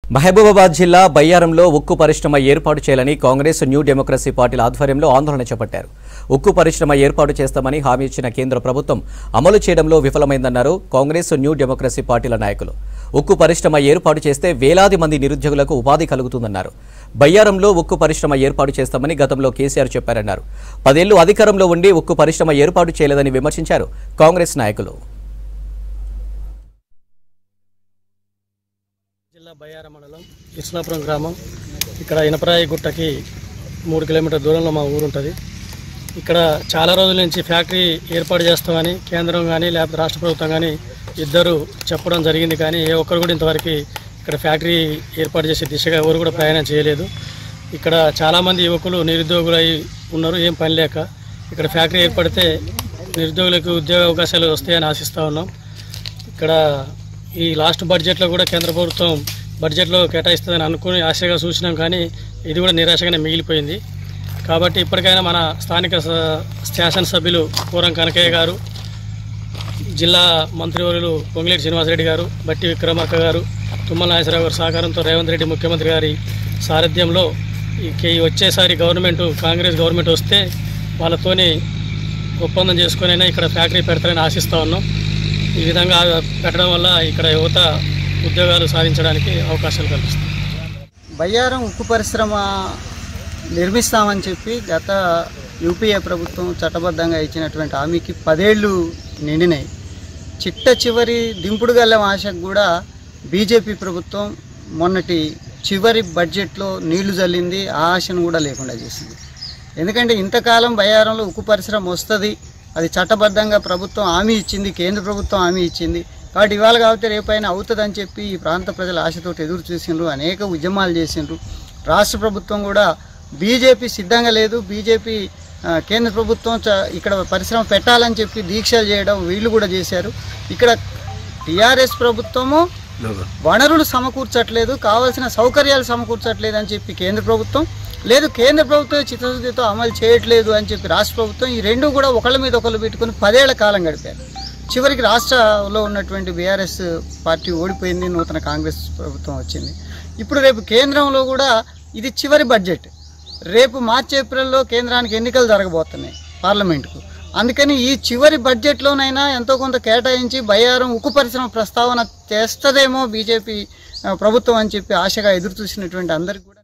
మహబూబాబాద్ జిల్లా బయ్యారంలో ఉక్కు పరిశ్రమ ఏర్పాటు చేయాలని కాంగ్రెస్ న్యూ డెమోక్రసీ పార్టీల ఆధ్వర్యంలో ఆందోళన చేపట్టారు ఉక్కు పరిశ్రమ ఏర్పాటు చేస్తామని హామీ ఇచ్చిన కేంద్ర ప్రభుత్వం అమలు చేయడంలో విఫలమైందన్నారు కాంగ్రెస్ న్యూ డెమోక్రసీ పార్టీల నాయకులు ఉక్కు పరిశ్రమ ఏర్పాటు చేస్తే వేలాది మంది నిరుద్యోగులకు ఉపాధి కలుగుతుందన్నారు బయ్యారంలో ఉక్కు పరిశ్రమ ఏర్పాటు చేస్తామని గతంలో కేసీఆర్ చెప్పారన్నారు పదేళ్లు అధికారంలో ఉండి ఉక్కు పరిశ్రమ ఏర్పాటు చేయలేదని విమర్శించారు కాంగ్రెస్ నాయకులు జిల్లా బయ్యార మండలం ఇస్లాపురం గ్రామం ఇక్కడ ఇనపరాయి గుట్టకి మూడు కిలోమీటర్ దూరంలో మా ఊరు ఉంటుంది ఇక్కడ చాలా రోజుల నుంచి ఫ్యాక్టరీ ఏర్పాటు చేస్తామని కేంద్రం కానీ లేకపోతే రాష్ట్ర ప్రభుత్వం కానీ ఇద్దరు చెప్పడం జరిగింది కానీ ఏ ఒక్కరు కూడా ఇంతవరకు ఇక్కడ ఫ్యాక్టరీ ఏర్పాటు చేసే దిశగా ఎవరు కూడా ప్రయాణం చేయలేదు ఇక్కడ చాలామంది యువకులు నిరుద్యోగులై ఉన్నారు ఏం పని లేక ఇక్కడ ఫ్యాక్టరీ ఏర్పడితే నిరుద్యోగులకు ఉద్యోగ అవకాశాలు వస్తాయని ఆశిస్తూ ఉన్నాం ఇక్కడ ఈ లాస్ట్ బడ్జెట్లో కూడా కేంద్ర ప్రభుత్వం బడ్జెట్లో కేటాయిస్తుందని అనుకుని ఆశగా చూసినాం కానీ ఇది కూడా నిరాశగానే మిగిలిపోయింది కాబట్టి ఇప్పటికైనా మన స్థానిక స- శాసనసభ్యులు పూరం కనకయ్య గారు జిల్లా మంత్రివర్యులు పొంగిలేటి శ్రీనివాసరెడ్డి గారు బట్టి విక్రమార్క గారు తుమ్మల నాగేశ్వరరావు గారి సహకారంతో రేవంత్ రెడ్డి ముఖ్యమంత్రి గారి సారథ్యంలో ఈ కే- ఈ వచ్చేసారి గవర్నమెంట్ కాంగ్రెస్ గవర్నమెంట్ వస్తే వాళ్ళతోని ఒప్పందం చేసుకునైనా ఇక్కడ ఫ్యాక్టరీ పెడతారని ఆశిస్తూ ఉన్నాం ఈ విధంగా పెట్టడం వల్ల ఇక్కడ యువత ఉద్యోగాలు సాధించడానికి అవకాశాలు కల్పిస్తాయి బయ్యారం ఉక్కు పరిశ్రమ నిర్మిస్తామని చెప్పి గత యూపీఏ ప్రభుత్వం చట్టబద్ధంగా ఇచ్చినటువంటి హామీకి పదేళ్ళు నిండినాయి చిట్ట చివరి దింపుడు గల్లం ఆశకు కూడా బీజేపీ ప్రభుత్వం మొన్నటి చివరి బడ్జెట్లో నీళ్లు జల్లింది ఆ ఆశను కూడా లేకుండా చేసింది ఎందుకంటే ఇంతకాలం బయ్యారంలో ఉక్కు పరిశ్రమ వస్తుంది అది చట్టబద్ధంగా ప్రభుత్వం హామీ ఇచ్చింది కేంద్ర ప్రభుత్వం హామీ ఇచ్చింది కాబట్టి ఇవాళ కాబట్టి రేపైనా అవుతుందని చెప్పి ఈ ప్రాంత ప్రజలు ఆశతోటి ఎదురు చూసిండ్రు అనేక ఉద్యమాలు చేసిండ్రు రాష్ట్ర ప్రభుత్వం కూడా బీజేపీ సిద్ధంగా లేదు బీజేపీ ఆ, కేంద్ర ప్రభుత్వం చ- ఇక్కడ పరిశ్రమ పెట్టాలని చెప్పి దీక్షలు చేయడం వీళ్ళు కూడా చేశారు ఇక్కడ టీఆర్ఎస్ ప్రభుత్వము వనరులు సమకూర్చట్లేదు కావాల్సిన సౌకర్యాలు సమకూర్చట్లేదు అని చెప్పి కేంద్ర ప్రభుత్వం లేదు కేంద్ర ప్రభుత్వం చిత్తశుద్ధితో అమలు చేయట్లేదు అని చెప్పి రాష్ట్ర ప్రభుత్వం ఈ రెండు కూడా ఒకళ్ళ మీద ఒకళ్ళు పెట్టుకుని పదేళ్ల కాలం గడిపారు చివరికి రాష్ట్రంలో ఉన్నటువంటి బీఆర్ఎస్ పార్టీ ఓడిపోయింది నూతన కాంగ్రెస్ ప్రభుత్వం వచ్చింది ఇప్పుడు రేపు కేంద్రంలో కూడా ఇది చివరి బడ్జెట్ రేపు మార్చి ఏప్రిల్లో కేంద్రానికి ఎన్నికలు జరగబోతున్నాయి పార్లమెంటుకు అందుకని ఈ చివరి బడ్జెట్లోనైనా ఎంతో కొంత కేటాయించి బయ్యారం ఉక్కు పరిశ్రమ ప్రస్తావన చేస్తదేమో బీజేపీ ఆ, ప్రభుత్వం అని చెప్పి ఆశగా ఎదురు చూసినటువంటి అందరికి కూడా